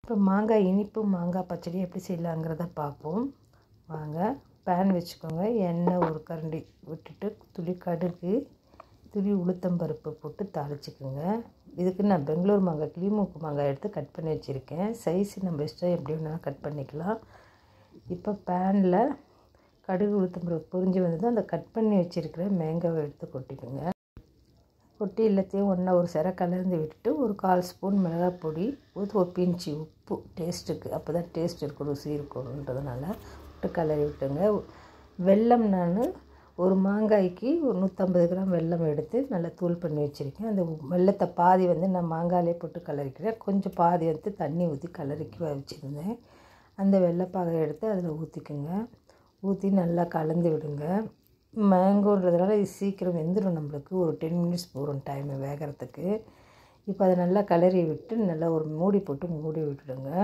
இப்போ மாங்காய் இனிப்பு மாங்காய் பச்சடி எப்படி செய்யலாங்கிறத பார்ப்போம் வாங்க பேன் வச்சுக்கோங்க எண்ணெய் ஒரு கரண்டி விட்டுட்டு துளி கடுகு துளி உளுத்தம்பருப்பு போட்டு தாளிச்சுக்கோங்க இதுக்கு நான் பெங்களூர் மாங்காய் கிளிமூக்கு மாங்காய் எடுத்து கட் பண்ணி வச்சுருக்கேன் சைஸ் நம்ம இஷ்டம் எப்படி வேணாலும் கட் பண்ணிக்கலாம் இப்போ பேனில் கடுகு உளுத்தம்பருப்பு பொரிஞ்சு வந்தது அந்த கட் பண்ணி வச்சுருக்கிற மேங்காவை எடுத்து கொட்டிக்கோங்க கொட்டி எல்லாத்தையும் ஒன்றா ஒரு சிற கலந்து விட்டுட்டு ஒரு கால் ஸ்பூன் மிளகாய் பொடி ஒரு ஒரு பிஞ்சி உப்பு டேஸ்ட்டுக்கு அப்போ தான் டேஸ்ட் இருக்கும் ருசி இருக்கும்ன்றதுனால விட்டு கலரி விட்டுங்க வெல்லம் நான் ஒரு மாங்காய்க்கு ஒரு நூற்றம்பது கிராம் வெல்லம் எடுத்து நல்லா தூள் பண்ணி வச்சுருக்கேன் அந்த வெள்ளத்தை பாதி வந்து நான் மாங்காயிலே போட்டு கலரிக்கிறேன் கொஞ்சம் பாதி வந்து தண்ணி ஊற்றி கலரிக்கு வச்சுருந்தேன் அந்த வெள்ளைப்பாகை எடுத்து அதில் ஊற்றிக்குங்க ஊற்றி நல்லா கலந்து விடுங்க மேங்கோன்றதுனால இது சீக்கிரம் வெந்துடும் நம்மளுக்கு ஒரு டென் மினிட்ஸ் போகும் டைம் வேகிறதுக்கு இப்போ அதை நல்லா கலரி விட்டு நல்லா ஒரு மூடி போட்டு மூடி விட்டுடுங்க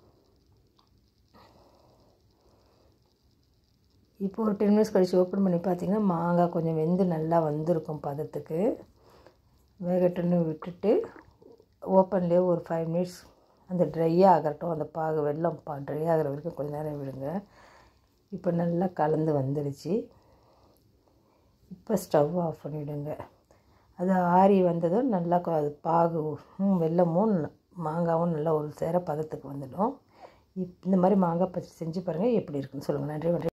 இப்போ ஒரு டென் மினிட்ஸ் கழித்து ஓப்பன் பண்ணி பார்த்தீங்கன்னா மாங்காய் கொஞ்சம் வெந்து நல்லா வந்திருக்கும் பதத்துக்கு வேகட்டுன்னு விட்டுட்டு ஓப்பன்லேயே ஒரு ஃபைவ் மினிட்ஸ் அந்த ட்ரையாக ஆகட்டும் அந்த பாகு வெள்ளம் பா ட்ரை ஆகிற வரைக்கும் கொஞ்சம் நேரம் விடுங்க இப்போ நல்லா கலந்து வந்துடுச்சு இப்போ ஸ்டவ் ஆஃப் பண்ணிவிடுங்க அது ஆறி வந்ததும் நல்லா அது பாகு வெள்ளமும் மாங்காவும் நல்லா ஒரு சேர பதத்துக்கு வந்துடும் இப் இந்த மாதிரி மாங்காய் பச்சடி செஞ்சு பாருங்கள் எப்படி இருக்குன்னு சொல்லுங்கள் நன்றி நன்றி